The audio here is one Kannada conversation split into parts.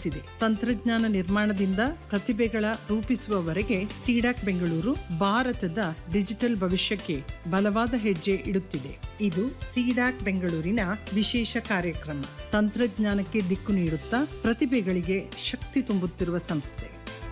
ಬೆಳೆಸಿದೆ ತಂತ್ರಜ್ಞಾನ ನಿರ್ಮಾಣದಿಂದ ಪ್ರತಿಭೆಗಳ ರೂಪಿಸುವವರೆಗೆ ಸಿಡಾಕ್ ಬೆಂಗಳೂರು ಭಾರತದ ಡಿಜಿಟಲ್ ಭವಿಷ್ಯಕ್ಕೆ ಬಲವಾದ ಹೆಜ್ಜೆ ಇಡುತ್ತಿದೆ ಇದು ಸಿಡಾಕ್ ಬೆಂಗಳೂರಿನ ವಿಶೇಷ ಕಾರ್ಯಕ್ರಮ ತಂತ್ರಜ್ಞಾನಕ್ಕೆ ದಿಕ್ಕು ನೀಡುತ್ತಾ ಪ್ರತಿಭೆಗಳಿಗೆ ಶಕ್ತಿ ತುಂಬುತ್ತಿರುವ ಸಂಸ್ಥೆ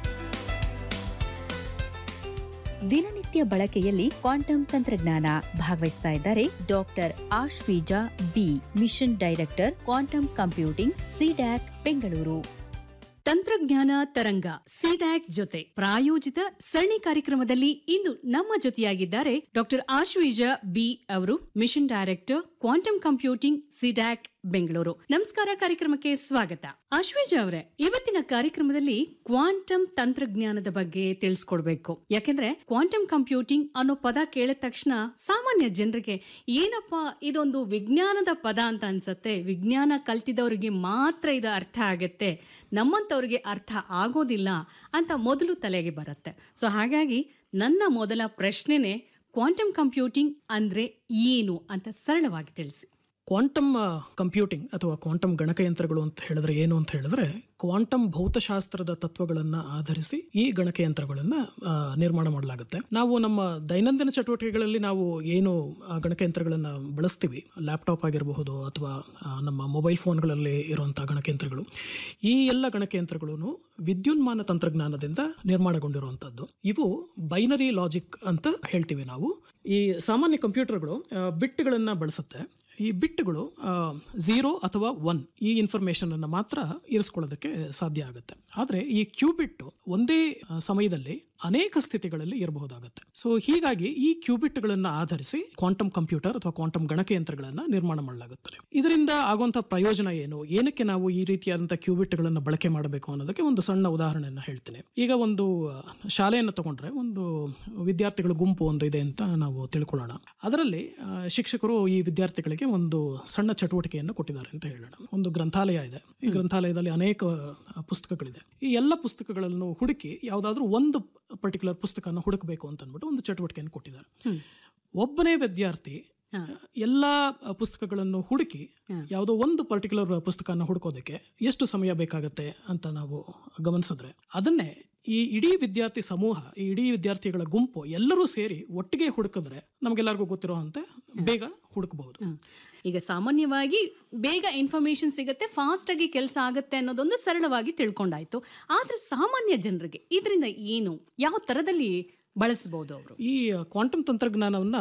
ದಿನನಿತ್ಯ ಬಳಕೆಯಲ್ಲಿ ಕ್ವಾಂಟಮ್ ತಂತ್ರಜ್ಞಾನ ಭಾಗವಹಿಸ್ತಾ ಇದ್ದಾರೆ doctor Ashwija B mission director quantum computing CDAC Bengaluru ತಂತ್ರಜ್ಞಾನ ತರಂಗ ಸಿಡ್ಯಾಕ್ ಜೊತೆ ಪ್ರಾಯೋಜಿತ ಸರಣಿ ಕಾರ್ಯಕ್ರಮದಲ್ಲಿ ಇಂದು ನಮ್ಮ ಜೊತೆಯಾಗಿದ್ದಾರೆ ಡಾಕ್ಟರ್ ಆಶ್ವೀಜ ಬಿ ಅವರು mission director quantum computing CDAC Bengaluru ನಮಸ್ಕಾರ ಕಾರ್ಯಕ್ರಮಕ್ಕೆ ಸ್ವಾಗತ ಆಶ್ವೀಜ ಅವರೇ ಇವತ್ತಿನ ಕಾರ್ಯಕ್ರಮದಲ್ಲಿ ಕ್ವಾಂಟಮ್ ತಂತ್ರಜ್ಞಾನದ ಬಗ್ಗೆ ತಿಳಿಸ್ಕೊಡ್ಬೇಕು ಯಾಕೆಂದ್ರೆ ಕ್ವಾಂಟಮ್ ಕಂಪ್ಯೂಟಿಂಗ್ ಅನ್ನೋ ಪದ ಕೇಳಿದ ತಕ್ಷಣ ಸಾಮಾನ್ಯ ಜನರಿಗೆ ಏನಪ್ಪಾ ಇದೊಂದು ವಿಜ್ಞಾನದ ಪದ ಅಂತ ಅನ್ಸತ್ತೆ ವಿಜ್ಞಾನ ಕಲ್ತಿದವರಿಗೆ ಮಾತ್ರ ಇದು ಅರ್ಥ ಆಗತ್ತೆ ನಮ್ಮಂತವ್ರಿಗೆ ಅರ್ಥ ಆಗೋದಿಲ್ಲ ಅಂತ ಮೊದಲು ತಲೆಗೆ ಬರುತ್ತೆ ಸೊ ಹಾಗಾಗಿ ನನ್ನ ಮೊದಲ ಪ್ರಶ್ನೆನೇ ಕ್ವಾಂಟಮ್ ಕಂಪ್ಯೂಟಿಂಗ್ ಅಂದ್ರೆ ಏನು ಅಂತ ಸರಳವಾಗಿ ತಿಳಿಸಿ ಕ್ವಾಂಟಮ್ ಕಂಪ್ಯೂಟಿಂಗ್ ಅಥವಾ ಕ್ವಾಂಟಮ್ ಗಣಕಯಂತ್ರಗಳು ಅಂತ ಹೇಳಿದ್ರೆ ಏನು ಅಂತ ಹೇಳಿದ್ರೆ ಕ್ವಾಂಟಮ್ ಭೌತಶಾಸ್ತ್ರದ ತತ್ವಗಳನ್ನು ಆಧರಿಸಿ ಈ ಗಣಕಯಂತ್ರಗಳನ್ನು ಆ, ನಿರ್ಮಾಣ ಮಾಡಲಾಗುತ್ತೆ ನಾವು ನಮ್ಮ ದೈನಂದಿನ ಚಟುವಟಿಕೆಗಳಲ್ಲಿ ನಾವು ಏನು ಆ, ಗಣಕಯಂತ್ರಗಳನ್ನು ಬಳಸ್ತೀವಿ ಲ್ಯಾಪ್ಟಾಪ್ ಆಗಿರಬಹುದು ಅಥವಾ ಆ, ನಮ್ಮ ಮೊಬೈಲ್ ಫೋನ್ಗಳಲ್ಲಿ ಇರುವಂಥ ಗಣಕಯಂತ್ರಗಳು ಈ ಎಲ್ಲ ಗಣಕಯಂತ್ರಗಳು ವಿದ್ಯುನ್ಮಾನ ತಂತ್ರಜ್ಞಾನದಿಂದ ನಿರ್ಮಾಣಗೊಂಡಿರುವಂಥದ್ದು ಇವು ಬೈನರಿ ಲಾಜಿಕ್ ಅಂತ ಹೇಳ್ತೀವಿ ನಾವು ಈ ಸಾಮಾನ್ಯ ಕಂಪ್ಯೂಟರ್ಗಳು ಬಿಟ್ಗಳನ್ನು ಬಳಸುತ್ತೆ ಈ ಬಿಟ್ಗಳು ಝೀರೋ ಅಥವಾ ಒನ್ ಈ ಇನ್ಫಾರ್ಮೇಷನ್ ಅನ್ನು ಮಾತ್ರ ಇರಿಸ್ಕೊಳ್ಳೋದಕ್ಕೆ ಸಾಧ್ಯ ಆಗುತ್ತೆ ಆದರೆ ಈ ಕ್ಯೂಬಿಟ್ ಒಂದೇ ಆ, ಸಮಯದಲ್ಲಿ ಅನೇಕ ಸ್ಥಿತಿಗಳಲ್ಲಿ ಇರಬಹುದಾಗುತ್ತೆ ಸೊ ಹೀಗಾಗಿ ಈ ಕ್ಯೂಬಿಟ್ಗಳನ್ನು ಆಧರಿಸಿ ಕ್ವಾಂಟಮ್ ಕಂಪ್ಯೂಟರ್ ಅಥವಾ ಕ್ವಾಂಟಮ್ ಗಣಕಯಂತ್ರಗಳನ್ನು ನಿರ್ಮಾಣ ಮಾಡಲಾಗುತ್ತದೆ ಇದರಿಂದ ಆಗುವಂಥ ಪ್ರಯೋಜನ ಏನು ಏನಕ್ಕೆ ನಾವು ಈ ರೀತಿಯಾದಂಥ ಕ್ಯೂಬಿಟ್ಗಳನ್ನು ಬಳಕೆ ಮಾಡಬೇಕು ಅನ್ನೋದಕ್ಕೆ ಒಂದು ಸಣ್ಣ ಉದಾಹರಣೆಯನ್ನು ಹೇಳ್ತೇನೆ ಈಗ ಒಂದು ಆ, ಶಾಲೆಯನ್ನು ತಗೊಂಡ್ರೆ ಒಂದು ವಿದ್ಯಾರ್ಥಿಗಳ ಗುಂಪು ಒಂದು ಇದೆ ಅಂತ ನಾವು ತಿಳ್ಕೊಳ್ಳೋಣ ಅದರಲ್ಲಿ ಆ, ಶಿಕ್ಷಕರು ಈ ವಿದ್ಯಾರ್ಥಿಗಳಿಗೆ ಒಂದು ಸಣ್ಣ ಚಟುವಟಿಕೆಯನ್ನು ಕೊಟ್ಟಿದ್ದಾರೆ ಅಂತ ಹೇಳೋಣ ಒಂದು ಗ್ರಂಥಾಲಯ ಇದೆ ಈ ಗ್ರಂಥಾಲಯದಲ್ಲಿ ಅನೇಕ ಆ, ಪುಸ್ತಕಗಳಿದೆ ಈ ಎಲ್ಲ ಪುಸ್ತಕಗಳನ್ನು ಹುಡುಕಿ ಯಾವುದಾದ್ರೂ ಒಂದು ಪರ್ಟಿಕ್ಯುಲರ್ ಪುಸ್ತಕನ ಹುಡುಕಬೇಕು ಅಂತ ಅಂದ್ಬಿಟ್ಟು ಒಂದು ಚಟುವಟಿಕೆಯನ್ನು ಕೊಟ್ಟಿದ್ದಾರೆ ಒಬ್ಬನೇ ವಿದ್ಯಾರ್ಥಿ ಎಲ್ಲ ಪುಸ್ತಕಗಳನ್ನು ಹುಡುಕಿ ಯಾವುದೋ ಒಂದು ಪರ್ಟಿಕ್ಯುಲರ್ ಪುಸ್ತಕನ ಹುಡುಕೋದಕ್ಕೆ ಎಷ್ಟು ಸಮಯ ಬೇಕಾಗತ್ತೆ ಅಂತ ನಾವು ಗಮನಿಸಿದ್ರೆ ಅದನ್ನೇ ಈ ಇಡೀ ವಿದ್ಯಾರ್ಥಿ ಸಮೂಹ ಈ ಇಡೀ ವಿದ್ಯಾರ್ಥಿಗಳ ಗುಂಪು ಎಲ್ಲರೂ ಸೇರಿ ಒಟ್ಟಿಗೆ ಹುಡುಕಿದ್ರೆ ನಮಗೆಲ್ಲರಿಗೂ ಗೊತ್ತಿರೋಂತೆ ಬೇಗ ಹುಡುಕಬಹುದು ಈಗ ಸಾಮಾನ್ಯವಾಗಿ ಬೇಗ ಇನ್ಫಾರ್ಮೇಶನ್ ಸಿಗುತ್ತೆ ಫಾಸ್ಟ್ ಆಗಿ ಕೆಲಸ ಆಗುತ್ತೆ ಅನ್ನೋದೊಂದು ಸರಳವಾಗಿ ತಿಳ್ಕೊಂಡಾಯ್ತು ಆದ್ರೆ ಸಾಮಾನ್ಯ ಜನರಿಗೆ ಇದರಿಂದ ಏನು ಯಾವ ತರದಲ್ಲಿ ಬಳಸಬಹುದು ಅವರು ಈ ಕ್ವಾಂಟಮ್ ತಂತ್ರಜ್ಞಾನವನ್ನು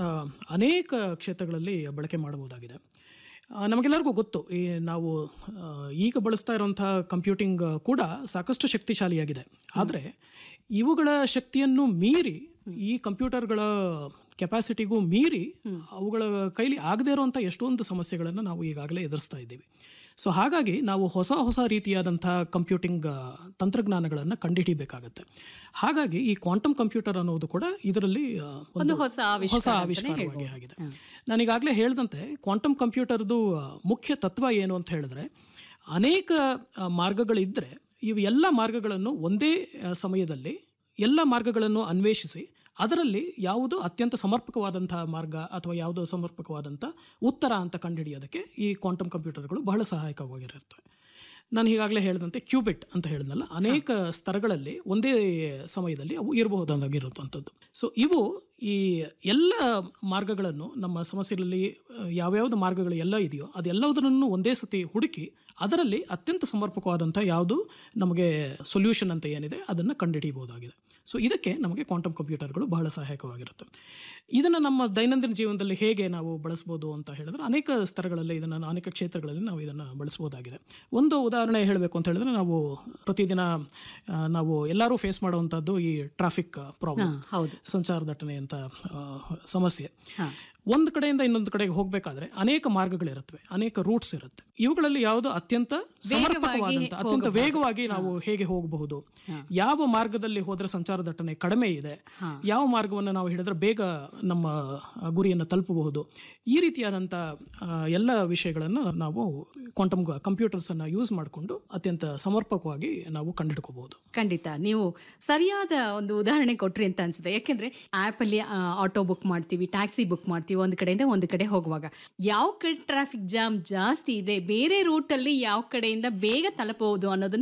ಅನೇಕ ಕ್ಷೇತ್ರಗಳಲ್ಲಿ ಬಳಕೆ ಮಾಡಬಹುದಾಗಿದೆ ಆ, ನಮಗೆಲ್ಲರಿಗೂ ಗೊತ್ತು ಈ ನಾವು ಆ, ಈಗ ಬಳಸ್ತಾ ಇರುವಂಥ ಕಂಪ್ಯೂಟಿಂಗ್ ಕೂಡ ಸಾಕಷ್ಟು ಶಕ್ತಿಶಾಲಿಯಾಗಿದೆ ಆದರೆ ಇವುಗಳ ಶಕ್ತಿಯನ್ನು ಮೀರಿ ಈ ಕಂಪ್ಯೂಟರ್ಗಳ ಕೆಪಾಸಿಟಿಗೂ ಮೀರಿ ಅವುಗಳ ಕೈಲಿ ಆಗದೇ ಇರುವಂಥ ಎಷ್ಟೊಂದು ಸಮಸ್ಯೆಗಳನ್ನು ನಾವು ಈಗಾಗಲೇ ಎದುರಿಸ್ತಾ ಇದ್ದೀವಿ ಸೊ ಹಾಗಾಗಿ ನಾವು ಹೊಸ ಹೊಸ ರೀತಿಯಾದಂಥ ಕಂಪ್ಯೂಟಿಂಗ್ ಆ, ತಂತ್ರಜ್ಞಾನಗಳನ್ನು ಕಂಡುಹಿಡಿಬೇಕಾಗತ್ತೆ ಹಾಗಾಗಿ ಈ ಕ್ವಾಂಟಮ್ ಕಂಪ್ಯೂಟರ್ ಅನ್ನೋದು ಕೂಡ ಇದರಲ್ಲಿ ಆ, ಒಂದು ಹೊಸ ಆವಿಷ್ಕಾರ ಹೊಸ ಅಂತಾನೆ ಆವಿಷ್ಕಾರವಾಗಿ ಹೇಳ್ಬೋದು. ಆಗಿದೆ ನಾನೀಗಾಗಲೇ ಹೇಳಿದಂತೆ ಕ್ವಾಂಟಮ್ ಕಂಪ್ಯೂಟರ್ದು ಆ, ಮುಖ್ಯ ತತ್ವ ಏನು ಅಂತ ಹೇಳಿದ್ರೆ ಅನೇಕ ಆ, ಮಾರ್ಗಗಳಿದ್ದರೆ ಇವು ಎಲ್ಲ ಮಾರ್ಗಗಳನ್ನು ಒಂದೇ ಆ, ಸಮಯದಲ್ಲಿ ಎಲ್ಲ ಮಾರ್ಗಗಳನ್ನು ಅನ್ವೇಷಿಸಿ ಅದರಲ್ಲಿ ಯಾವುದು ಅತ್ಯಂತ ಸಮರ್ಪಕವಾದಂತಹ ಮಾರ್ಗ ಅಥವಾ ಯಾವುದು ಸಮರ್ಪಕವಾದಂಥ ಉತ್ತರ ಅಂತ ಕಂಡುಹಿಡಿಯೋದಕ್ಕೆ ಈ ಕ್ವಾಂಟಮ್ ಕಂಪ್ಯೂಟರ್ಗಳು ಬಹಳ ಸಹಾಯಕವಾಗಿರುತ್ತೆ ನಾನು ಈಗಾಗಲೇ ಹೇಳಿದಂತೆ ಕ್ಯೂಬಿಟ್ ಅಂತ ಹೇಳಿದ್ನಲ್ಲ ಅನೇಕ ಸ್ತರಗಳಲ್ಲಿ ಒಂದೇ ಸಮಯದಲ್ಲಿ ಅವು ಇರಬಹುದಾಗಿರುವಂಥದ್ದು ಸೊ ಇವು ಈ ಎಲ್ಲ ಮಾರ್ಗಗಳನ್ನು ನಮ್ಮ ಸಮಸ್ಯೆಗಳಲ್ಲಿ ಆ, ಯಾವ್ಯಾವ್ದು ಮಾರ್ಗಗಳು ಎಲ್ಲ ಇದೆಯೋ ಅದೆಲ್ಲದರನ್ನು ಒಂದೇ ಸತಿ ಹುಡುಕಿ ಅದರಲ್ಲಿ ಅತ್ಯಂತ ಸಮರ್ಪಕವಾದಂಥ ಯಾವುದು ನಮಗೆ ಸೊಲ್ಯೂಷನ್ ಅಂತ ಏನಿದೆ ಅದನ್ನು ಕಂಡುಹಿಡಿಯಬಹುದಾಗಿದೆ ಸೊ ಇದಕ್ಕೆ ನಮಗೆ ಕ್ವಾಂಟಮ್ ಕಂಪ್ಯೂಟರ್ಗಳು ಬಹಳ ಸಹಾಯಕವಾಗಿರುತ್ತೆ ಇದನ್ನು ನಮ್ಮ ದೈನಂದಿನ ಜೀವನದಲ್ಲಿ ಹೇಗೆ ನಾವು ಬಳಸ್ಬೋದು ಅಂತ ಹೇಳಿದ್ರೆ ಅನೇಕ ಸ್ತರಗಳಲ್ಲಿ ಇದನ್ನು ಅನೇಕ ಕ್ಷೇತ್ರಗಳಲ್ಲಿ ನಾವು ಇದನ್ನು ಬಳಸ್ಬೋದಾಗಿದೆ ಒಂದು ಉದಾಹರಣೆ ಹೇಳಬೇಕು ಅಂತ ಹೇಳಿದ್ರೆ ನಾವು ಪ್ರತಿದಿನ ಆ, ನಾವು ಎಲ್ಲರೂ ಫೇಸ್ ಮಾಡುವಂಥದ್ದು ಈ ಟ್ರಾಫಿಕ್ ಪ್ರಾಬ್ಲಮ್ ಹೌದು ಸಂಚಾರ ದಟ್ಟಣೆ ಅಂತ ಆ, ಸಮಸ್ಯೆ ಒಂದು ಕಡೆಯಿಂದ ಇನ್ನೊಂದು ಕಡೆಗೆ ಹೋಗಬೇಕಾದ್ರೆ ಅನೇಕ ಮಾರ್ಗಗಳಿರುತ್ತವೆ ಅನೇಕ ರೂಟ್ಸ್ ಇರುತ್ತೆ ಇವುಗಳಲ್ಲಿ ಯಾವುದು ಅತ್ಯಂತ ಸಮರ್ಪಕವಾದಂಥ ಅತ್ಯಂತ ವೇಗವಾಗಿ ನಾವು ಹೇಗೆ ಹೋಗಬಹುದು ಯಾವ ಮಾರ್ಗದಲ್ಲಿ ಹೋದ್ರೆ ಸಂಚಾರ ದಟ್ಟಣೆ ಕಡಿಮೆ ಇದೆ ಯಾವ ಮಾರ್ಗವನ್ನು ನಾವು ಹಿಡಿದ್ರೆ ಬೇಗ ನಮ್ಮ ಆ, ಗುರಿಯನ್ನು ತಲುಪಬಹುದು ಈ ರೀತಿಯಾದಂಥ ಆ, ಎಲ್ಲ ವಿಷಯಗಳನ್ನು ನಾವು ಕ್ವಾಂಟಮ್ ಕಂಪ್ಯೂಟರ್ಸ್ ಅನ್ನ ಯೂಸ್ ಮಾಡಿಕೊಂಡು ಅತ್ಯಂತ ಸಮರ್ಪಕವಾಗಿ ನಾವು ಕಂಡುಹಿಡ್ಕೋಬಹುದು ಖಂಡಿತ ನೀವು ಸರಿಯಾದ ಒಂದು ಉದಾಹರಣೆ ಕೊಟ್ರಿ ಅಂತ ಅನ್ಸುತ್ತೆ ಯಾಕೆಂದ್ರೆ ಆಪ್ ಅಲ್ಲಿ ಆಟೋ ಬುಕ್ ಮಾಡ್ತೀವಿ ಟ್ಯಾಕ್ಸಿ ಬುಕ್ ಮಾಡ್ತೀವಿ ಒಂದು ಕಡೆಯಿಂದ ಒಂದು ಕಡೆ ಹೋಗುವಾಗ ಯಾವ ಕಡೆ ಟ್ರಾಫಿಕ್ ಜಾಮ್ ಜಾಸ್ತಿ ಇದೆ ಬೇರೆ ರೂಟ್ ಅಲ್ಲಿ ಯಾವ ಕಡೆಯಿಂದ ಬೇಗ ತಲುಪಬಹುದು ಅನ್ನೋದನ್ನ